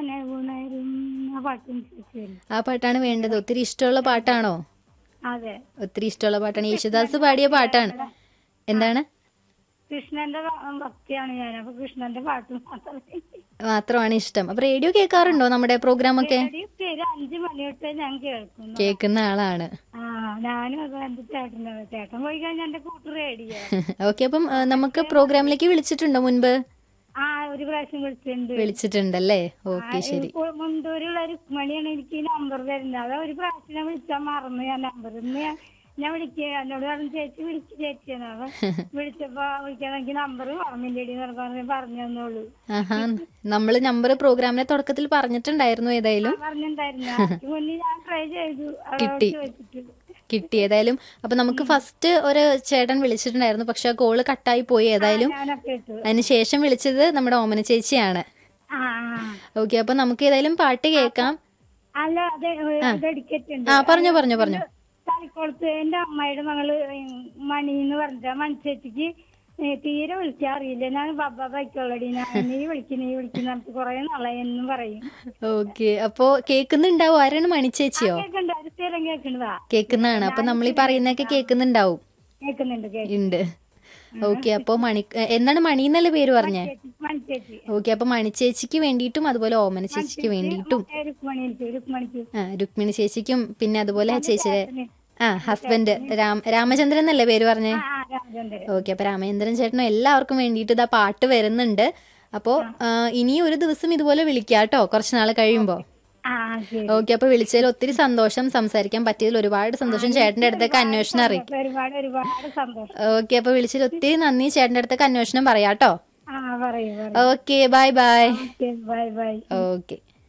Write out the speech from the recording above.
കനവുണരും ആ പാട്ടും ചോദിച്ചു ആ പാട്ടാണ് വേണ്ടത് ഒത്തിരി ഇഷ്ടമുള്ള പാട്ടാണോ അതെ ഒത്തിരി ഇഷ്ടമുള്ള പാട്ടാണ് യേശുദാസ് പാടിയ പാട്ടാണ് എന്താണ് കൃഷ്ണന്റെ ഭ- ഭക്തിയാണ് ഞാൻ അപ്പൊ കൃഷ്ണന്റെ പാട്ട് മാത്രമേ മാത്രമാണ് ഇഷ്ടം അപ്പൊ റേഡിയോ കേൾക്കാറുണ്ടോ നമ്മുടെ പ്രോഗ്രാം ഒക്കെ റേഡിയോ പേര് അഞ്ചു മണി തൊട്ട് ഞാൻ കേൾക്കുന്നു കേൾക്കുന്ന ആളാണ് ആ ഞാനും അത് എന്റെ ചേട്ടൻ്റെ ചേട്ടൻ പോയി കഴിഞ്ഞാൽ എന്റെ കൂട്ട് റേഡിയോ ഓക്കെ അപ്പം ആ, നമുക്ക് പ്രോഗ്രാമിലേക്ക് വിളിച്ചിട്ടുണ്ടോ മുൻപ് ആ ഒരു പ്രാവശ്യം വിളിച്ചിട്ടുണ്ട് വിളിച്ചിട്ടുണ്ടല്ലേ ഓക്കെ ശരി ഇപ്പോൾ മുണ്ടൂരുള്ള രുക്മണിയാണ് എനിക്ക് ഈ നമ്പർ തരുന്നത് അത് ഒരു പ്രാവശ്യം ഞാൻ വിളിച്ചാൽ മറന്നു ഞാൻ നമ്പർ ഇന്ന് ഞാൻ ഞാൻ വിളിക്കുക എന്നോട് പറഞ്ഞു ചേച്ചി വിളിച്ച് ചേച്ചിയാണ് അപ്പൊ വിളിച്ചപ്പോ വിളിക്കാൻ എനിക്ക് നമ്പർ ഓർമ്മയില്ലേടി എന്ന് പറഞ്ഞ് പറഞ്ഞു തന്നോളൂ ആഹാ നമ്മള് നമ്പർ പ്രോഗ്രാമിന്റെ തുടക്കത്തിൽ പറഞ്ഞിട്ടുണ്ടായിരുന്നു ഏതായാലും പറഞ്ഞിട്ടുണ്ടായിരുന്നു അതിന് മുന്നേ ഞാൻ ട്രൈ ചെയ്തു അവരോട് കിട്ടി. ചോദിച്ചിട്ട് കിട്ടി ഏതായാലും അപ്പൊ നമുക്ക് ഫസ്റ്റ് ഒരു ചേട്ടൻ വിളിച്ചിട്ടുണ്ടായിരുന്നു പക്ഷെ ആ കോള് കട്ടായി പോയി ഏതായാലും ഞാനൊക്കെ ഇട്ടു അതിനുശേഷം വിളിച്ചത് നമ്മുടെ ഓമന ചേച്ചിയാണ് ആ ആ. ഓക്കെ അപ്പൊ നമുക്ക് ഏതായാലും പാട്ട് കേൾക്കാം അല്ല അതെ ഡെഡിക്കേറ്റ് ഉണ്ട് ആ പറഞ്ഞോ പറഞ്ഞോ പറഞ്ഞോ തലക്കുളത്ത് എന്റെ അമ്മയുടെ മകള് മണി എന്ന് പറഞ്ഞിട്ട് മനുഷ്യത്തിക്ക് തീരെ വിളിക്കാൻ അറിയില്ല ഞാൻ ബബ്ബ ബൈക്കുള്ളടി ഞാൻ നീ വിളിക്കും നീ വിളിക്കും പറഞ്ഞിട്ട് കുറെ നാളായി എന്നും പറയും ഓക്കെ അപ്പോ കേൾക്കുന്നുണ്ടാവും ആരാണ് മണിച്ചേച്ചിയോ കേൾക്കണ്ട അത് സ്ഥിരം കേൾക്കണതാ കേൾക്കുന്നതാണ് അപ്പൊ നമ്മൾ ഈ പറയുന്നതൊക്കെ കേൾക്കുന്നുണ്ടാവും കേൾക്കുന്നുണ്ട് കേൾക്കും ഉണ്ട് ഓക്കെ അപ്പോ മണി എ, എന്താണ് മണി എന്നല്ല പേര് പറഞ്ഞേ മനുഷ്യത്തി ഓക്കെ അപ്പൊ മണിച്ചേച്ചിക്ക് വേണ്ടിയിട്ടും അതുപോലെ ഓമന ചേച്ചിക്ക് വേണ്ടിയിട്ടും രുക്മണിക്ക് രുക്മണിക്ക് ആ രുക്മിണി ചേച്ചിക്കും പിന്നെ അതുപോലെ ചേച്ചിയുടെ ആ ഹസ്ബൻഡ് രാം രാമചന്ദ്രൻ എന്നല്ലേ പേര് പറഞ്ഞേ ആ രാമചന്ദ്രൻ ഓക്കെ അപ്പൊ രാമചന്ദ്രൻ ചേട്ടനും എല്ലാവർക്കും വേണ്ടിയിട്ട് ഇതാ പാട്ട് വരുന്നുണ്ട് അപ്പോ ആ, ഇനിയും ഒരു ദിവസം ഇതുപോലെ വിളിക്കാട്ടോ കുറച്ച് നാൾ കഴിയുമ്പോ ആ ശരി ഓക്കെ അപ്പൊ വിളിച്ചതിൽ ഒത്തിരി സന്തോഷം സംസാരിക്കാൻ പറ്റിയതിൽ ഒരുപാട് സന്തോഷം ചേട്ടന്റെ അടുത്തേക്ക് അന്വേഷണം അറിയിക്കും ഒരുപാട് ഒരുപാട് സന്തോഷം ഓക്കെ അപ്പൊ വിളിച്ചതിൽ ഒത്തിരി നന്ദി ചേട്ടന്റെ അടുത്തേക്ക് അന്വേഷണം പറയാട്ടോ ആ പറയൂ പറയൂ okay bye bye bye bye okay